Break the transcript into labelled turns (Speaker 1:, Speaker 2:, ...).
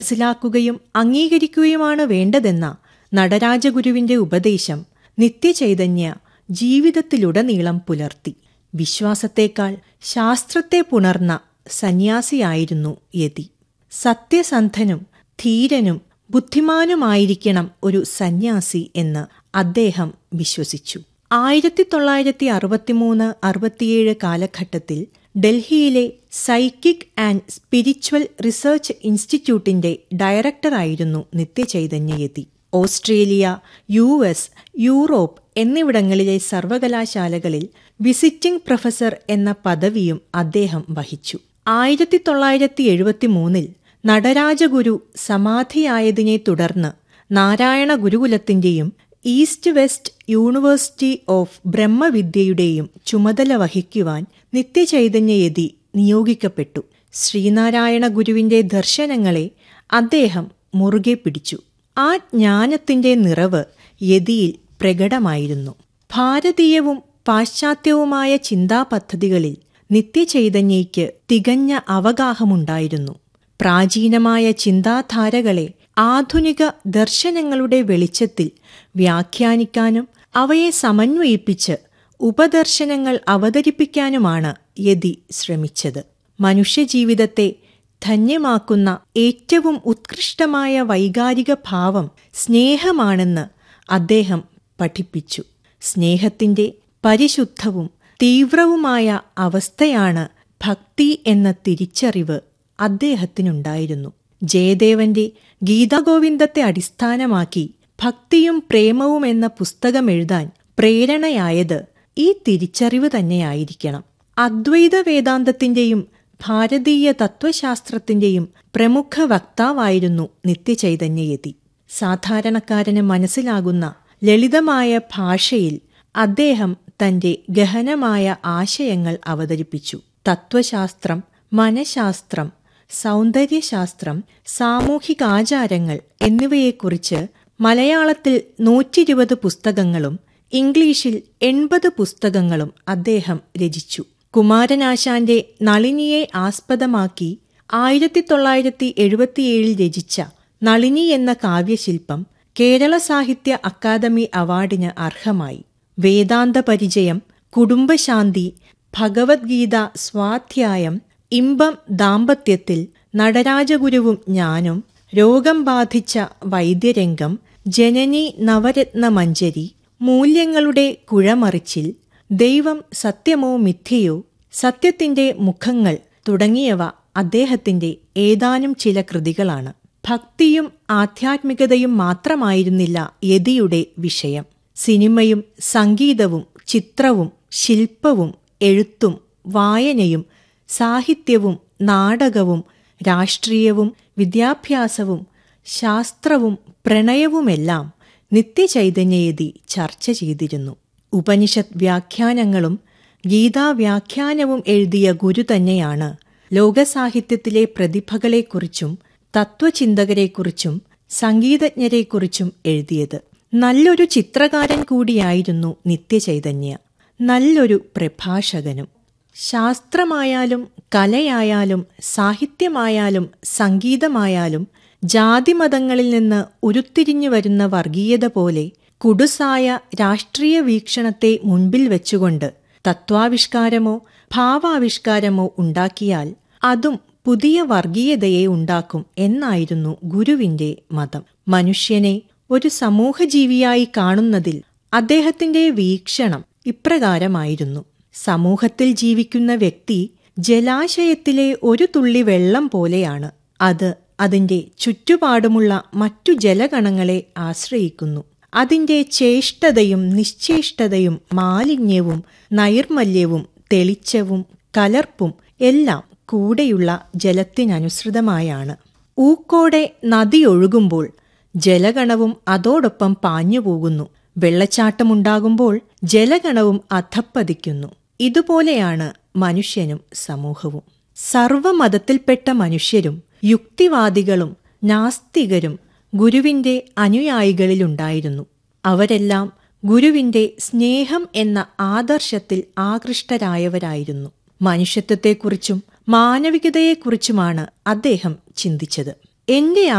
Speaker 1: മനസ്സിലാക്കുകയും അംഗീകരിക്കുകയുമാണ് വേണ്ടതെന്ന നടരാജഗുരുവിന്റെ ഉപദേശം നിത്യചൈതന്യ ജീവിതത്തിലുടനീളം പുലർത്തി വിശ്വാസത്തേക്കാൾ ശാസ്ത്രത്തെ പുണർന്ന സന്യാസിയായിരുന്നു യതി സത്യസന്ധനും ധീരനും ബുദ്ധിമാനുമായിരിക്കണം ഒരു സന്യാസി എന്ന് അദ്ദേഹം വിശ്വസിച്ചു ആയിരത്തി തൊള്ളായിരത്തി അറുപത്തിമൂന്ന് അറുപത്തിയേഴ് കാലഘട്ടത്തിൽ ഡൽഹിയിലെ സൈക്കിക് ആൻഡ് സ്പിരിച്വൽ റിസർച്ച് ഇൻസ്റ്റിറ്റ്യൂട്ടിന്റെ ഡയറക്ടറായിരുന്നു Nitya Chaitanya Yati Australia U S Europe എന്നിവിടങ്ങളിലെ സർവകലാശാലകളിൽ വിസിറ്റിംഗ് പ്രൊഫസർ എന്ന പദവിയും അദ്ദേഹം വഹിച്ചു ആയിരത്തി തൊള്ളായിരത്തി എഴുപത്തിമൂന്നിൽ നടരാജഗുരു സമാധിയായതിനെ തുടർന്ന് നാരായണ ഗുരുകുലത്തിന്റെയും ഈസ്റ്റ് വെസ്റ്റ് യൂണിവേഴ്സിറ്റി ഓഫ് ബ്രഹ്മവിദ്യയുടെയും ചുമതല വഹിക്കുവാൻ നിത്യചൈതന്യയതി നിയോഗിക്കപ്പെട്ടു ശ്രീനാരായണ ഗുരുവിന്റെ ദർശനങ്ങളെ അദ്ദേഹം മുറുകെ പിടിച്ചു ആ ജ്ഞാനത്തിന്റെ നിറവ് യതിയിൽ പ്രകടമായിരുന്നു ഭാരതീയവും പാശ്ചാത്യവുമായ ചിന്താപദ്ധതികളിൽ നിത്യചൈതന്യയ്ക്ക് തികഞ്ഞ അവഗാഹമുണ്ടായിരുന്നു പ്രാചീനമായ ചിന്താധാരകളെ ആധുനിക ദർശനങ്ങളുടെ വെളിച്ചത്തിൽ വ്യാഖ്യാനിക്കാനും അവയെ സമന്വയിപ്പിച്ച് ഉപദർശനങ്ങൾ അവതരിപ്പിക്കാനുമാണ് യതി ശ്രമിച്ചത് മനുഷ്യജീവിതത്തെ ധന്യമാക്കുന്ന ഏറ്റവും ഉത്കൃഷ്ടമായ വൈകാരിക ഭാവം സ്നേഹമാണെന്ന് അദ്ദേഹം പഠിപ്പിച്ചു സ്നേഹത്തിന്റെ പരിശുദ്ധവും തീവ്രവുമായ അവസ്ഥയാണ് ഭക്തി എന്ന തിരിച്ചറിവ് അദ്ദേഹത്തിനുണ്ടായിരുന്നു ജയദേവന്റെ ഗീതാഗോവിന്ദത്തെ അടിസ്ഥാനമാക്കി ഭക്തിയും പ്രേമവും എന്ന പുസ്തകം എഴുതാൻ പ്രേരണയായത് ഈ തിരിച്ചറിവ് തന്നെയായിരിക്കണം അദ്വൈത വേദാന്തത്തിന്റെയും ഭാരതീയ തത്വശാസ്ത്രത്തിന്റെയും പ്രമുഖ വക്താവായിരുന്നു നിത്യചൈതന്യയതി സാധാരണക്കാരന് മനസ്സിലാകുന്ന ലളിതമായ ഭാഷയിൽ അദ്ദേഹം തന്റെ ഗഹനമായ ആശയങ്ങൾ അവതരിപ്പിച്ചു തത്വശാസ്ത്രം മനഃശാസ്ത്രം സൗന്ദര്യശാസ്ത്രം സാമൂഹികാചാരങ്ങൾ എന്നിവയെക്കുറിച്ച് മലയാളത്തിൽ നൂറ്റിരുപത് പുസ്തകങ്ങളും ഇംഗ്ലീഷിൽ എൺപത് പുസ്തകങ്ങളും അദ്ദേഹം രചിച്ചു കുമാരനാശാന്റെ നളിനിയെ ആസ്പദമാക്കി ആയിരത്തി തൊള്ളായിരത്തി എഴുപത്തിയേഴിൽ രചിച്ച നളിനി എന്ന കാവ്യശില്പം കേരള സാഹിത്യ അക്കാദമി അവാർഡിന് അർഹമായി വേദാന്ത പരിചയം കുടുംബശാന്തി ഭഗവത്ഗീത സ്വാധ്യായം ഇമ്പം ദാമ്പത്യത്തിൽ നടരാജഗുരുവും ഞാനും രോഗം ബാധിച്ച വൈദ്യരംഗം ജനനി നവരത്ന മഞ്ജരി മൂല്യങ്ങളുടെ കുഴമറിച്ചിൽ ദൈവം സത്യമോ മിഥ്യയോ സത്യത്തിന്റെ മുഖങ്ങൾ തുടങ്ങിയവ അദ്ദേഹത്തിന്റെ ഏതാനും ചില കൃതികളാണ് ഭക്തിയും ആധ്യാത്മികതയും മാത്രമായിരുന്നില്ല യതിയുടെ വിഷയം സിനിമയും സംഗീതവും ചിത്രവും ശില്പവും എഴുത്തും വായനയും സാഹിത്യവും നാടകവും രാഷ്ട്രീയവും വിദ്യാഭ്യാസവും ശാസ്ത്രവും പ്രണയവുമെല്ലാം നിത്യചൈതന്യയതി ചർച്ച ചെയ്തിരുന്നു ഉപനിഷത്ത് വ്യാഖ്യാനങ്ങളും ഗീതാവ്യാഖ്യാനവും എഴുതിയ ഗുരു തന്നെയാണ് ലോകസാഹിത്യത്തിലെ പ്രതിഭകളെക്കുറിച്ചും തത്വചിന്തകരെക്കുറിച്ചും സംഗീതജ്ഞരെക്കുറിച്ചും എഴുതിയത് നല്ലൊരു ചിത്രകാരൻ കൂടിയായിരുന്നു നിത്യചൈതന്യ നല്ലൊരു പ്രഭാഷകനും ശാസ്ത്രമായാലും കലയായാലും സാഹിത്യമായാലും സംഗീതമായാലും ജാതിമതങ്ങളിൽ നിന്ന് ഉരുത്തിരിഞ്ഞു വരുന്ന വർഗീയത പോലെ കുടുസായ രാഷ്ട്രീയ വീക്ഷണത്തെ മുൻപിൽ വെച്ചുകൊണ്ട് തത്വാവിഷ്കാരമോ ഭാവാവിഷ്കാരമോ ഉണ്ടാക്കിയാൽ അതും പുതിയ വർഗീയതയെ ഉണ്ടാക്കും എന്നായിരുന്നു ഗുരുവിന്റെ മതം മനുഷ്യനെ ഒരു സമൂഹജീവിയായി കാണുന്നതിൽ അദ്ദേഹത്തിന്റെ വീക്ഷണം ഇപ്രകാരമായിരുന്നു സമൂഹത്തിൽ ജീവിക്കുന്ന വ്യക്തി ജലാശയത്തിലെ ഒരു തുള്ളി വെള്ളം പോലെയാണ് അത് അതിന്റെ ചുറ്റുപാടുമുള്ള മറ്റു ജലഗണങ്ങളെ ആശ്രയിക്കുന്നു അതിന്റെ ചേഷ്ടതയും നിശ്ചേഷ്ടതയും മാലിന്യവും നൈർമല്യവും തെളിച്ചവും കലർപ്പും എല്ലാം കൂടെയുള്ള ജലത്തിനനുസൃതമായാണ് ഊക്കോടെ നദി ഒഴുകുമ്പോൾ ജലഗണവും അതോടൊപ്പം പാഞ്ഞുപോകുന്നു വെള്ളച്ചാട്ടമുണ്ടാകുമ്പോൾ ജലഗണവും അധപ്പതിക്കുന്നു ഇതുപോലെയാണ് മനുഷ്യനും സമൂഹവും സർവമതത്തിൽപ്പെട്ട മനുഷ്യരും യുക്തിവാദികളും നാസ്തികരും ഗുരുവിന്റെ അനുയായികളിലുണ്ടായിരുന്നു അവരെല്ലാം ഗുരുവിന്റെ സ്നേഹം എന്ന ആദർശത്തിൽ ആകൃഷ്ടരായവരായിരുന്നു മനുഷ്യത്വത്തെക്കുറിച്ചും മാനവികതയെക്കുറിച്ചുമാണ് അദ്ദേഹം ചിന്തിച്ചത് എന്റെ